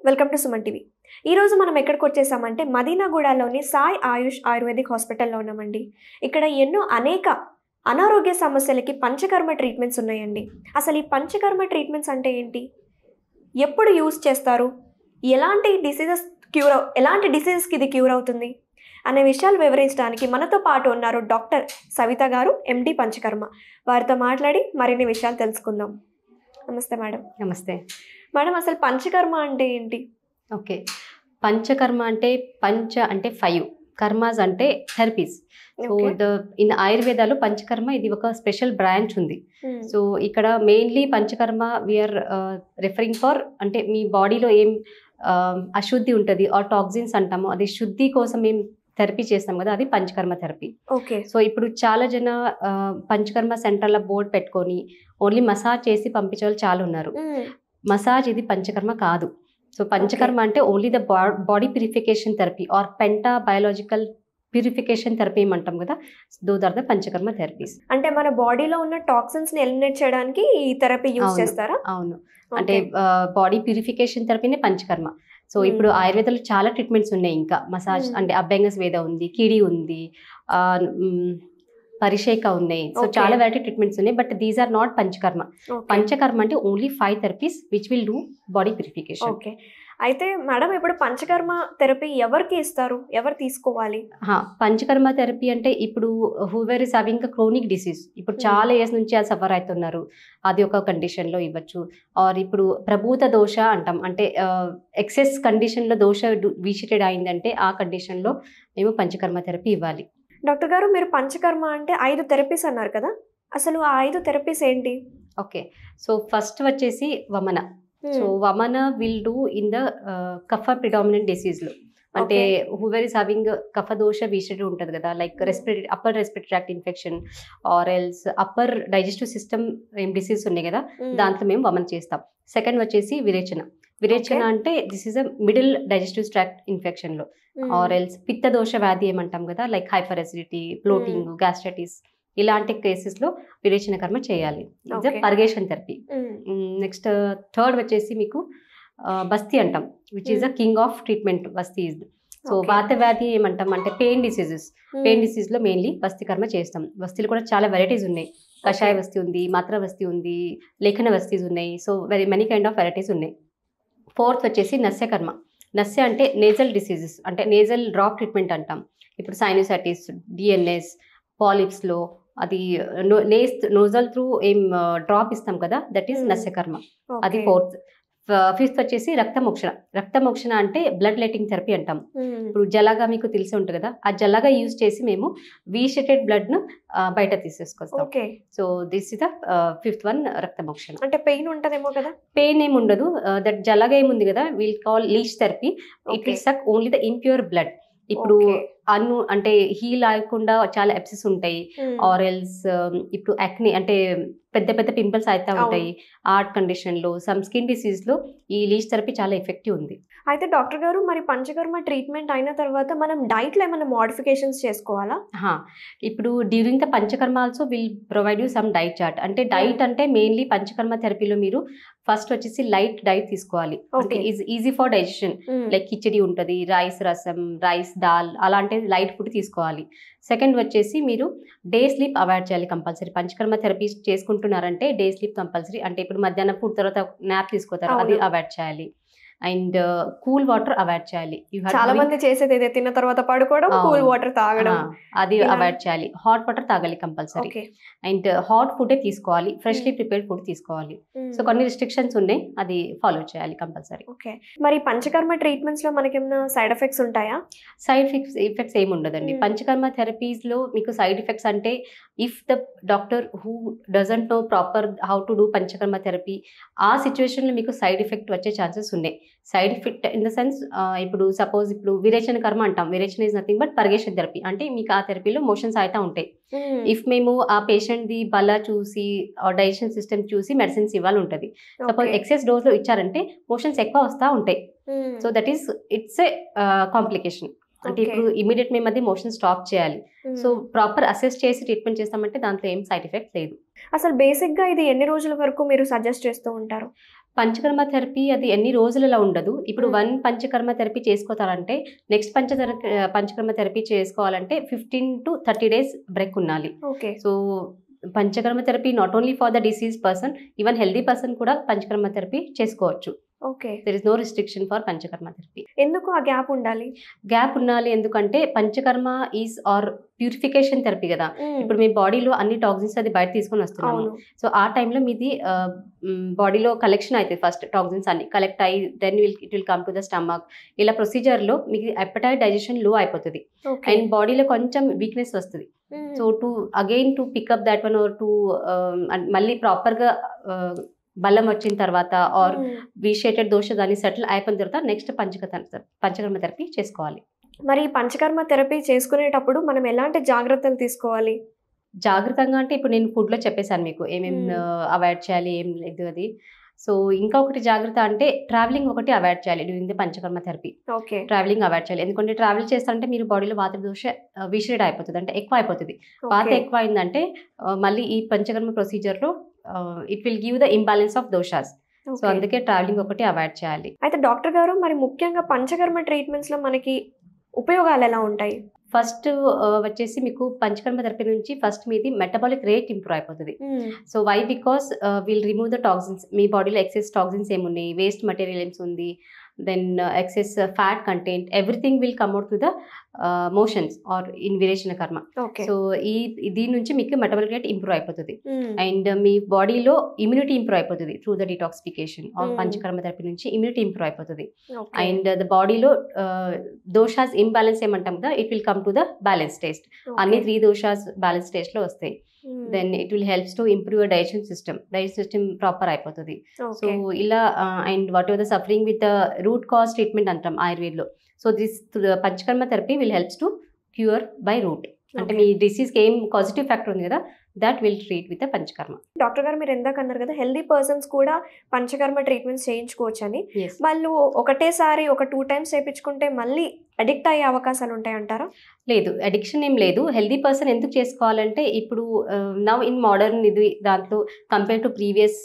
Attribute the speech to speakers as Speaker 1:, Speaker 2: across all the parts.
Speaker 1: Welcome to Suman TV ఈరోజు మనం ఎక్కడికి వచ్చేసామంటే మదీనాగూడలోని సాయి ఆయుష్ ఆయుర్వేదిక్ హాస్పిటల్లో ఉన్నామండి ఇక్కడ ఎన్నో అనేక అనారోగ్య సమస్యలకి పంచకర్మ ట్రీట్మెంట్స్ ఉన్నాయండి అసలు ఈ పంచకర్మ ట్రీట్మెంట్స్ అంటే ఏంటి ఎప్పుడు యూస్ చేస్తారు ఎలాంటి డిసీజెస్ క్యూర్ అవ్ ఎలాంటి డిసీజెస్కి ఇది క్యూర్ అవుతుంది అనే విషయాలు వివరించడానికి మనతో పాటు ఉన్నారు డాక్టర్ సవిత గారు ఎండి పంచకర్మ వారితో మాట్లాడి మరిన్ని విషయాలు తెలుసుకుందాం నమస్తే మేడం
Speaker 2: నమస్తే
Speaker 1: మేడం అసలు పంచకర్మ అంటే ఏంటి
Speaker 2: ఓకే పంచకర్మ అంటే పంచ అంటే ఫైవ్ కర్మాస్ అంటే therapies so
Speaker 1: Okay.
Speaker 2: The in ఆయుర్వేదాలో పంచకర్మ ఇది ఒక స్పెషల్ బ్రాంచ్ ఉంది
Speaker 1: Hmm.
Speaker 2: సో ఇక్కడ mainly panchakarma we are referring for అంటే మీ బాడీలో ఏం uh, అశుద్ధి ఉంటుంది ఆ టాక్సిన్స్ అంటాము అది శుద్ధి కోసం ఏం థెరపీ చేస్తాం కదా అది పంచకర్మ థెరపీ
Speaker 1: ఓకే
Speaker 2: సో ఇప్పుడు చాలా జన ఆ, పంచకర్మ సెంటర్ల బోర్డు పెట్టుకొని ఓన్లీ మసాజ్ చేసి పంపించే వాళ్ళు చాలా ఉన్నారు
Speaker 1: Hmm.
Speaker 2: మసాజ్ ఇది పంచకర్మ కాదు సో పంచకర్మ అంటే only the body purification therapy or penta biological purification therapy ఏమంటాం కదా those are the panchakarma therapies
Speaker 1: అంటే మన బాడీలో ఉన్న టాక్సిన్స్ ని ఎలిమినేట్ చేయడానికి ఈ థెరపీ యూజ్
Speaker 2: అవును.
Speaker 1: చేస్తారా
Speaker 2: అవును అంటే
Speaker 1: Okay.
Speaker 2: బాడీ ప్యూరిఫికేషన్ థెరపీనే పంచకర్మ సో
Speaker 1: Hmm.
Speaker 2: ఇప్పుడు ఆయుర్వేదంలో చాలా ట్రీట్మెంట్స్ ఉన్నాయి ఇంకా మసాజ్
Speaker 1: Hmm.
Speaker 2: అంటే అభ్యంగస్ వేద ఉంది కిడి ఉంది ఆ, మ్, పరిషేక ఉన్నాయి సో
Speaker 1: Okay.
Speaker 2: చాలా వెరైటీ ట్రీట్మెంట్స్ ఉన్నాయి but these are not panchakarma
Speaker 1: Okay.
Speaker 2: Panchakarma అంటే only five therapies which will do body purification
Speaker 1: okay అయితే మేడం ఇప్పుడు పంచకర్మ థెరపీ ఎవరికి ఇస్తారు ఎవరు తీసుకోవాలి
Speaker 2: హా, పంచకర్మ థెరపీ అంటే ఇప్పుడు whoever is having chronic disease ఇప్పుడు
Speaker 1: Hmm.
Speaker 2: చాలా ఇయర్స్ నుంచి అది సఫర్ అవుతున్నారు అది ఒక కండిషన్లో ఇవ్వచ్చు ఆర్ ఇప్పుడు ప్రభూత దోష అంటాం అంటే ఎక్సెస్ కండిషన్లో దోష విజిటెడ్ అయిందంటే ఆ కండిషన్లో మేము పంచకర్మ థెరపీ ఇవ్వాలి
Speaker 1: డాక్టర్ గారు మీరు పంచకర్మ అంటే ఐదు థెరపీస్ అన్నారు కదా అసలు ఆ ఐదు థెరపీస్ ఏంటి
Speaker 2: ఓకే సో ఫస్ట్ వచ్చేసి వమన సో వమన విల్ డూ ఇన్ ద కఫ ప్రిడామినెంట్ డిసీజ్లో అంటే హూవర్ ఇస్ హ్యావింగ్ కఫ దోష విషిడ్ ఉంటుంది కదా like respiratory upper respiratory tract infection or else upper digestive system ఏం డిసీజ్ ఉన్నాయి కదా దాంట్లో మేము వమన చేస్తాం సెకండ్ వచ్చేసి విరేచన విరేచన
Speaker 1: Okay.
Speaker 2: అంటే this is a middle digestive tract ఇన్ఫెక్షన్లో ఆర్ ఎల్స్ పిత్త దోష వ్యాధి ఏమంటాం కదా like hyperacidity bloating gastritis ఇలాంటి కేసెస్లో విరేచన కర్మ చేయాలి ఇది
Speaker 1: Okay.
Speaker 2: Purgation therapy next third వచ్చేసి మీకు ఆ, బస్తీ అంటాం which is the king of treatment బస్తీ ఇస్ సో వాత వ్యాధి ఏమంటాం అంటే పెయిన్ డిసీజెస్ పెయిన్ డిసీజ్ లో మెయిన్లీ బస్తీ కర్మ చేస్తాం బస్తీలు కూడా చాలా వెరైటీస్ ఉన్నాయి కషాయ వస్తీ ఉంది మాత్ర వస్తీ ఉంది లేఖన వస్తీస్ ఉన్నాయి so very many kind of varieties ఉన్నాయి ఫోర్త్ వచ్చేసి నస్య కర్మ నస్య అంటే నేజల్ డిసీజెస్ అంటే నేజల్ డ్రాప్ ట్రీట్మెంట్ అంటాం ఇప్పుడు సైనోసైటిస్ డిఎన్ఎస్ పాలిప్స్లో అది నేస్ నోజల్ త్రూ ఏం డ్రాప్ ఇస్తాం కదా దట్ ఈస్
Speaker 1: Hmm.
Speaker 2: నస్య కర్మ అది ఫోర్త్ ఫిఫ్త్ వచ్చేసి రక్తమోక్షణ రక్తమోక్షణ అంటే బ్లడ్ లైటింగ్ థెరపీ అంటాం ఇప్పుడు జలాగా మీకు తెలిసి ఉంటుంది కదా ఆ జలాగా యూజ్ చేసి మేము వీషెటెడ్ బ్లడ్ ను ఆ, బయట తీసేసుకొస్తాం
Speaker 1: okay
Speaker 2: so this is the fifth one రక్తమోక్షణ
Speaker 1: అంటే పెయిన్ ఉంటదేమో కదా
Speaker 2: పెయిన్ ఏమి ఉండదు దట్ జలాగా ఏముంది కదా will call leech therapy it
Speaker 1: Okay.
Speaker 2: Will suck only the impure blood ఇప్పుడు
Speaker 1: Okay.
Speaker 2: అన్ను అంటే హీల్ అవ్వకుండా చాలా ఎప్సెస్ ఉంటాయి
Speaker 1: Hmm.
Speaker 2: ఆర్ ఎల్స్ ఇప్పుడు యాక్ని అంటే పెద్ద పెద్ద పింపుల్స్ అవుతా
Speaker 1: అవును.
Speaker 2: ఉంటాయి ఆర్ట్ కండిషన్లో సమ్ స్కిన్ డిసీజ్లో ఈ లీచ్ థెరపీ చాలా ఎఫెక్టివ్ ఉంది
Speaker 1: అయితే డాక్టర్ గారు మరి పంచకర్మ ట్రీట్మెంట్ అయిన తర్వాత మనం డైట్ లో ఏమైనా మోడిఫికేషన్స్ చేసుకోవాలా
Speaker 2: హా, ఇప్పుడు during the panchakarma also will provide you some diet chart అంటే డైట్ అంటే మెయిన్లీ పంచకర్మ థెరపీలో మీరు ఫస్ట్ వచ్చేసి లైట్ డైట్ తీసుకోవాలి అంటే
Speaker 1: Okay.
Speaker 2: Is easy for digestion like khichdi ఉంటుంది రైస్ రసం రైస్ దాల్ అలాంటి లైట్ ఫుడ్ తీసుకోవాలి సెకండ్ వచ్చేసి మీరు డే స్లీప్ అవాయిడ్ చేయాలి కంపల్సరీ పంచకర్మ థెరపీ చేసుకుంటున్నారంటే డే స్లీప్ కంపల్సరీ అంటే ఇప్పుడు మధ్యాహ్నం ఫుడ్ తర్వాత నాప్ తీసుకోతారు అది
Speaker 1: అవును.
Speaker 2: అవాయిడ్ చేయాలి అండ్ కూల్ వాటర్ అవాయిడ్ చేయాలి You have to
Speaker 1: చాలా
Speaker 2: drink-
Speaker 1: మంది చేసేది ఇదే తిన్న తర్వాత పడుకోవడం
Speaker 2: అవును.
Speaker 1: కూల్ వాటర్ తాగడం
Speaker 2: ఆ, అది
Speaker 1: ఇలా-
Speaker 2: అవాయిడ్ చేయాలి హాట్ వాటర్ తాగాలి compulsory
Speaker 1: okay
Speaker 2: and hot food తీసుకోవాలి ఫ్రెష్లీ ప్రిపేర్డ్ ఫుడ్ తీసుకోవాలి సో కొన్ని రిస్ట్రిక్షన్స్ ఉన్నాయి అది ఫాలో చేయాలి కంపల్సరీ
Speaker 1: ఓకే మరి పంచకర్మ ట్రీట్మెంట్స్ లో మనకి ఏమైనా సైడ్ ఎఫెక్ట్స్ ఉంటాయా
Speaker 2: సైడ్ ఎఫెక్ట్స్ ఎఫెక్ట్స్ ఏమి ఉండదండి
Speaker 1: Hmm.
Speaker 2: పంచకర్మ థెరపీస్లో మీకు సైడ్ ఎఫెక్ట్స్ అంటే if the doctor who doesn't know proper how to do panchakarma therapy ఆ సిచ్యువేషన్లో మీకు సైడ్ ఎఫెక్ట్ వచ్చే ఛాన్సెస్ ఉన్నాయి side effect in the sense ఇప్పుడు సపోజ్ ఇప్పుడు విరేచన కర్మ అంటాం విరేచన is nothing but purgation therapy అంటే మీకు ఆ థెరపీలో మోషన్స్ అవుతా ఉంటాయి ఇఫ్ మేము ఆ పేషెంట్ది బల చూసి డైజెషన్ సిస్టమ్ చూసి మెడిసిన్స్ ఇవ్వాలి ఉంటుంది సపోజ్ ఎక్సెస్ డోస్లో ఇచ్చారంటే మోషన్స్ ఎక్కువ వస్తూ ఉంటాయి so that is it's a complication అంటే
Speaker 1: Okay.
Speaker 2: ఇప్పుడు ఇమీడియట్ మేము అది మోషన్ స్టాప్ చేయాలి సో ప్రాపర్ అసెస్ చేసి ట్రీట్మెంట్ చేస్తామంటే దాంట్లో ఏం సైడ్ ఎఫెక్ట్ లేదు
Speaker 1: అసలు బేసిక్ గా ఇది ఎన్ని రోజుల వరకు మీరు సజెస్ట్ చేస్తూ ఉంటారు
Speaker 2: పంచకర్మ థెరపీ అది ఎన్ని రోజులలో ఉండదు ఇప్పుడు
Speaker 1: Hmm.
Speaker 2: వన్ పంచకర్మ థెరపీ చేసుకోతారంటే నెక్స్ట్ పంచ పంచకర్మ థెరపీ చేసుకోవాలంటే fifteen to thirty days break ఉండాలి
Speaker 1: okay
Speaker 2: so panchakarma therapy not only for the disease person even healthy person కూడా పంచకర్మ థెరపీ చేసుకోవచ్చు
Speaker 1: okay
Speaker 2: there is no restriction for panchakarma therapy
Speaker 1: ఎందుకు ఆ గ్యాప్ ఉండాలి
Speaker 2: gap ఉండాలి ఎందుకంటే panchakarma is or purification therapy కదా ఇప్పుడు మీ బాడీలో అన్ని టాక్సిన్స్ అది బయట తీసుకొని వస్తున్నాము
Speaker 1: అవును
Speaker 2: సో ఆ టైంలో మీది బాడీలో కలెక్షన్ అవుతుంది ఫస్ట్ టాక్సిన్స్ అన్ని కలెక్ట్ అయ్యి then will it will come to the stomach ఇలా ప్రొసీజర్లో మీకు అపెటైట్ డైజెషన్ లో అయిపోతుంది
Speaker 1: ఓకే
Speaker 2: అండ్ బాడీలో కొంచెం వీక్నెస్ వస్తుంది so to again to pick up that one or two మళ్ళీ ప్రాపర్గా బలం వచ్చిన తర్వాత ఆర్ విషేటెడ్ దోష దాన్ని సెటిల్ అయిపోయిన తర్వాత నెక్స్ట్ పంచక పంచకర్మ థెరపీ చేసుకోవాలి
Speaker 1: మరి ఈ పంచకర్మ థెరపీ చేసుకునేటప్పుడు మనం ఎలాంటి జాగ్రత్తలు తీసుకోవాలి
Speaker 2: జాగ్రత్తగా అంటే ఇప్పుడు నేను ఫుడ్లో చెప్పేశాను మీకు ఏమేమి
Speaker 1: Hmm.
Speaker 2: అవాయిడ్ చేయాలి ఏం లేదు అది సో ఇంకా ఒకటి జాగ్రత్త అంటే ట్రావెలింగ్ ఒకటి అవాయిడ్ చేయాలి during the panchakarma therapy
Speaker 1: okay
Speaker 2: travelling avoid చేయాలి ఎందుకంటే ట్రావెల్ చేస్తారంటే మీరు బాడీలో వాత దోష విషరేట్ అయిపోతుంది అంటే ఎక్కువ అయిపోతుంది వాత
Speaker 1: ఓకే
Speaker 2: ఎక్కువ అయిందంటే ఆ, మళ్ళీ ఈ పంచకర్మ ప్రొసీజర్లో it will give the imbalance of doshas so
Speaker 1: okay.
Speaker 2: అందుకే ట్రావెలింగ్ ఒకటి అవాయిడ్ చేయాలి
Speaker 1: అయితే డాక్టర్ గారు మరి ముఖ్యంగా పంచకర్మ ట్రీట్మెంట్స్ లో మనకి ఉపయోగాలు ఎలా ఉంటాయి
Speaker 2: ఫస్ట్ వచ్చేసి మీకు పంచకర్మ థెరపీ నుంచి ఫస్ట్ మీది మెటబాలిక్ రేట్ ఇంప్రూవ్ అయిపోతుంది so why because will remove the toxins మీ బాడీలో ఎక్సెస్ టాక్సిన్స్ ఏమున్నాయి వేస్ట్ మెటీరియల్ ఏమ్స్ ఉంది then excess fat content everything will come out to the motions or in విరేచన కర్మ
Speaker 1: ఓకే
Speaker 2: సో ఈ దీని నుంచి మీకు మెటబాలిక్ రేట్ ఇంప్రూవ్ అయిపోతుంది అండ్ మీ బాడీలో ఇమ్యూనిటీ ఇంప్రూవ్ అయిపోతుంది through the detoxification of
Speaker 1: Hmm.
Speaker 2: Panchakarma therapy నుంచి ఇమ్యూనిటీ ఇంప్రూవ్ అయిపోతుంది అండ్ ద బాడీలో దోషాస్ ఇంబ్యాలెన్స్ ఏమంటాం కదా it will come to the balance state అన్ని త్రీ దోషాస్ బ్యాలెన్స్ టేస్ట్ లో వస్తాయి then it will helps to improve digestion system digestion system proper అయిపోతుంది so ఇలా and whatever the suffering with the root cause treatment అంటాం ఆయుర్వేద్లో so this panchakarma therapy will helps to cure by root అంటే మీ డిసీజ్కి ఏం positive factor ఉంది కదా that will treat with the panchakarma
Speaker 1: doctor గారు మీరు ఎందాక అన్నారు కదా హెల్దీ పర్సన్స్ కూడా పంచకర్మ ట్రీట్మెంట్స్ చేయించుకోవచ్చు అని
Speaker 2: ఎస్
Speaker 1: వాళ్ళు ఒకటేసారి ఒక టూ టైమ్స్ చేయించుకుంటే మళ్ళీ అడిక్ట్ అయ్యే అవకాశాలు ఉంటాయి అంటారా
Speaker 2: లేదు అడిక్షన్ ఏం లేదు హెల్దీ పర్సన్ ఎందుకు చేసుకోవాలంటే ఇప్పుడు నవ్ ఇన్ మోడర్న్ ఇది దాంట్లో కంపేర్ టు ప్రీవియస్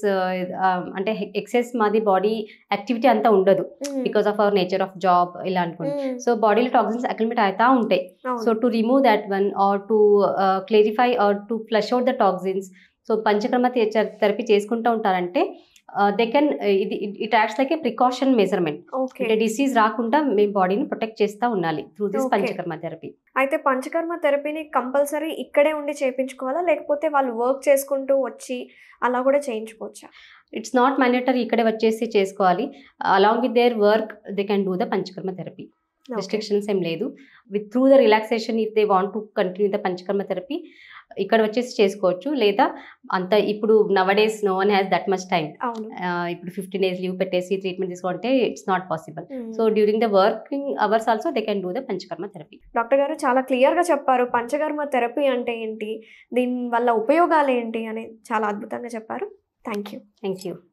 Speaker 2: అంటే ఎక్సెస్ మాది బాడీ యాక్టివిటీ అంతా ఉండదు because of our nature of job ఇలా అనుకోండి సో బాడీలో టాక్సిన్స్ అక్లిమేట్ అవుతా ఉంటాయి so to remove that one or to clarify or to flush out the toxins so panchakarma therapy చేసుకుంటూ ఉంటారంటే దే కెన్ ఇది it acts like a precaution measurement
Speaker 1: okay
Speaker 2: అంటే disease రాకుండా మీ బాడీని ప్రొటెక్ట్ చేస్తూ ఉండాలి through this
Speaker 1: Okay.
Speaker 2: Panchakarma therapy
Speaker 1: అయితే పంచకర్మ థెరపీని కంపల్సరీ ఇక్కడే ఉండి చేయించుకోవాలా లేకపోతే వాళ్ళు వర్క్ చేసుకుంటూ వచ్చి అలా కూడా చేయించుకోవచ్చా
Speaker 2: ఇట్స్ నాట్ మ్యాండేటరీ ఇక్కడే వచ్చేసి చేసుకోవాలి along with their work they can do the panchakarma therapy restrictions ఏం లేదు with through the relaxation if they want to continue the panchakarma therapy ఇక్కడ వచ్చేసి చేసుకోవచ్చు లేదా అంత ఇప్పుడు nowadays no one has that much time
Speaker 1: అవును
Speaker 2: ఇప్పుడు ఫిఫ్టీన్ డేస్ లీవ్ పెట్టేసి ట్రీట్మెంట్ తీసుకుంటే it's not possible
Speaker 1: Mm.
Speaker 2: So during the working hours also they can do the panchakarma therapy
Speaker 1: doctor గారు చాలా క్లియర్గా చెప్పారు పంచకర్మ థెరపీ అంటే ఏంటి దీని వల్ల ఉపయోగాలు ఏంటి అని చాలా అద్భుతంగా చెప్పారు థ్యాంక్ యూ
Speaker 2: థ్యాంక్ యూ